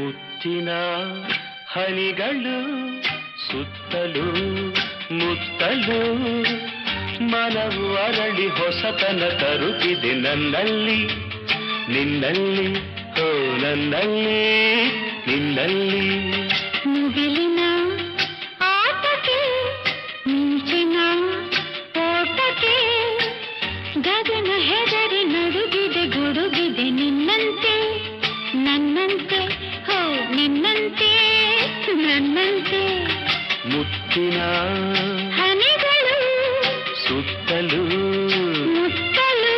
ಮುತ್ತಿನ ಹನಿಗಳು ಸುತ್ತಲೂ ಮುತ್ತಲು ಮನವು ಅರಳಿ ಹೊಸತನ ತರುತ್ತಿದೆ ನನ್ನಲ್ಲಿ ನಿನ್ನಲ್ಲಿ ಓ ನನ್ನಲ್ಲಿ ನಿನ್ನಲ್ಲಿ ಮುಗಿಲಿನ ಆಟಕ್ಕೆ ಮಿಂಚಿನ ಓಟಕ್ಕೆ ಗಗನ ಹೆದರಿ ನಡುಗಿದೆ ಗುಡುಗಿದೆ ನಿನ್ನಂತೆ ನನ್ನಂತೆ ಹೋ ನಿನ್ನಂತೆ ನನ್ನಂತೆ ಮುತ್ತಿನ ಹನಿಗಳು ಸುತ್ತಲೂ ಮುತ್ತಲು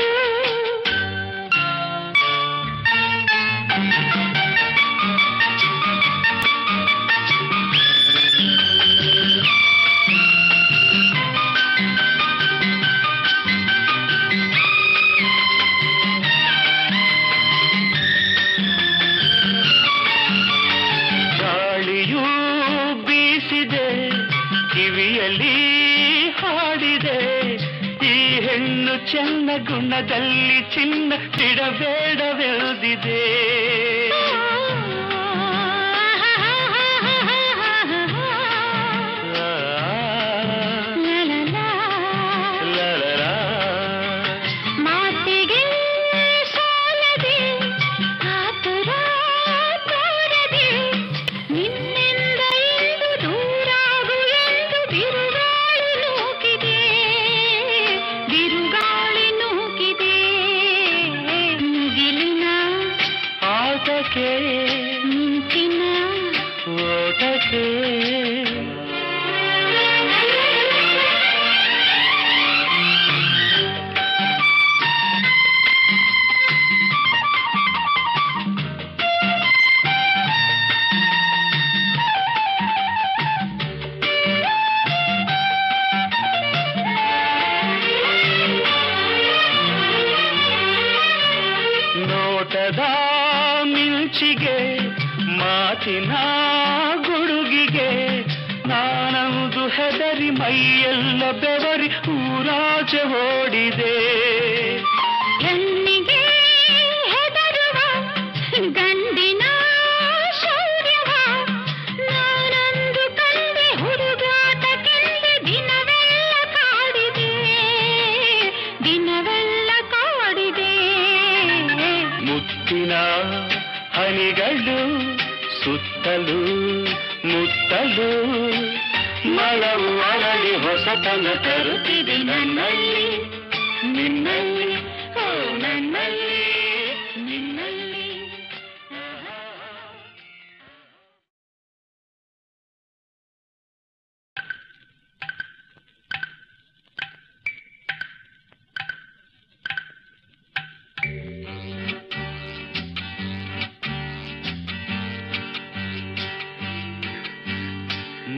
ಗಾಳಿಯೂ ಬೀಸಿದೆ ಕಿವಿಯಲ್ಲಿ ಹಾಡಿದೆ ಈ ಹೆಣ್ಣು ಚೆನ್ನ ಗುಣದಲ್ಲಿ ಚಿನ್ನ ಬಿಡಬೇಡವೆಲ್ದಿದೆ ಮಾತಿಗೆ ಸಾಲದೆ ಕಾತುರ ತೋರದೆ ನಿನ್ನಿಂದ ಇಂದು ದೂರಾಗು ಎಂದು ಬಿರುಗಾಳಿ ನೂಕಿದೆ ಬಿರುಗಾಳಿ ನೂಕಿದೆ ಮುಗಿಲಿನ ಆಟಕ್ಕೆ ಮಿಂಚಿನ ಓಟಕ್ಕೆ ನೋಟದ ಮಿಂಚಿಗೆ ಮಾತಿನ ಗುಡುಗಿಗೆ ನಾನಂದು ಹೆದರಿ ಮೈಯೆಲ್ಲ ಬೆವರಿ ಊರಾಚೆ ಓಡಿದೆ ಹೆಣ್ಣಿಗೆ ಹೆದರುವ ಗಂಡಿನ ಶೌರ್ಯವ ನಾನಂದು ಕಂಡೆ ಹುಡುಗಾಟಕ್ಕೆಂದೆ ದಿನವೆಲ್ಲ ಕಾಡಿದೆ ದಿನವೆಲ್ಲ ಕಾಡಿದೆ ಮುತ್ತಿನ ಹನಿಗಳು ಸುತ್ತಲೂ ಮುತ್ತಲು ಮಲವು ಅರಳಿ ಹೊಸತನ ತರುತ್ತಿದೆ ನನ್ನಲ್ಲಿ ನಿನ್ನಲ್ಲಿ